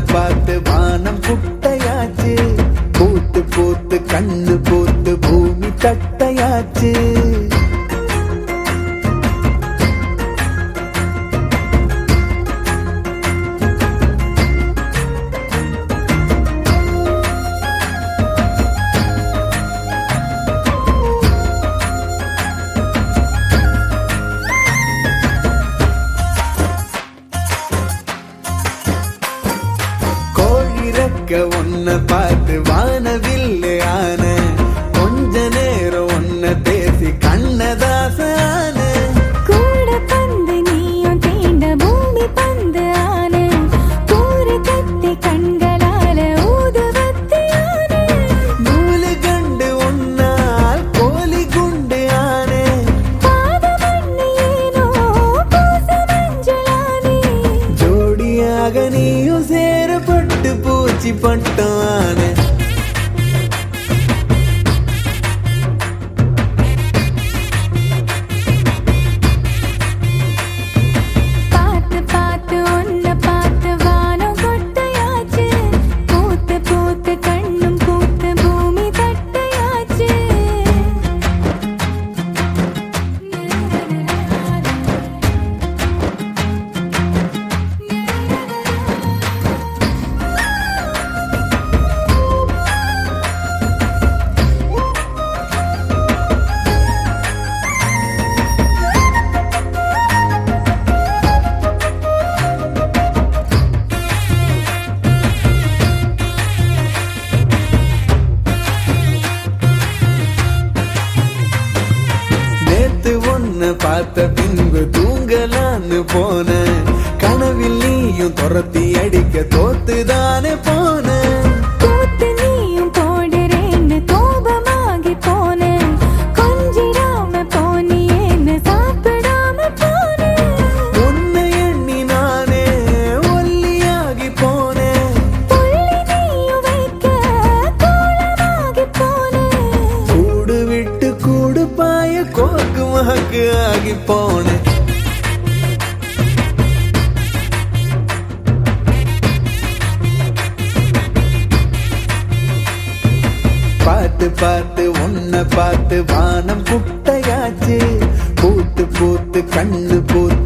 பார்த்து வானம் குட்டையாச்சு பூத்து பூத்து கண்ணு பூத்து பூமி தட்டையாச்சு கோழிறக்க ஒன்ன பார்த்து வானவில்லு ஆன கொஞ்ச நேரம் ஒன்ன பேசி கண்ணதாச ஆன கூட பந்து நீயும் தீண்ட பூமி பந்து ஆன கூறு கத்தி கண்களால ஊதுவத்தி ஆன நூலு கண்டு உன்னால் கோழி குண்டு ஆன பாதமண்ணி ஏனோ பூச மஞ்சளானே ஜோடியாக நீயும் சேரப்பட்டு பூச்சி பட்டம் ஆன பார்த்து பார்த்து உன்னை பார்த்து வானம் கொட்டையாச்சு பூத்து பூத்து கண்ணும் பூத்து பூமி தட்டையாச்சு நேத்து ஒன்ன பார்த்த பின்பு தூங்கலான்னு போன கனவில் நீயும் துரத்தி அடிக்க தோத்துதானே போன கூத்து நீயும் போடுறேன்னு கோபமாகி போனேன் கொஞ்சிடாம போனியேன்னு சாப்பிடாம போனேன் உன்னை எண்ணி நானே ஒல்லியாகி போனேன் புள்ளி நீயும் வைக்க கோலமாகி போனேன் கூடு விட்டு கூடு பாய கோக்கு மகக்கு ஆகி போனேன் பார்த்து பார்த்து உன்னை பார்த்து வானம் குட்டையாச்சு பூத்து பூத்து கண்ணு பூத்து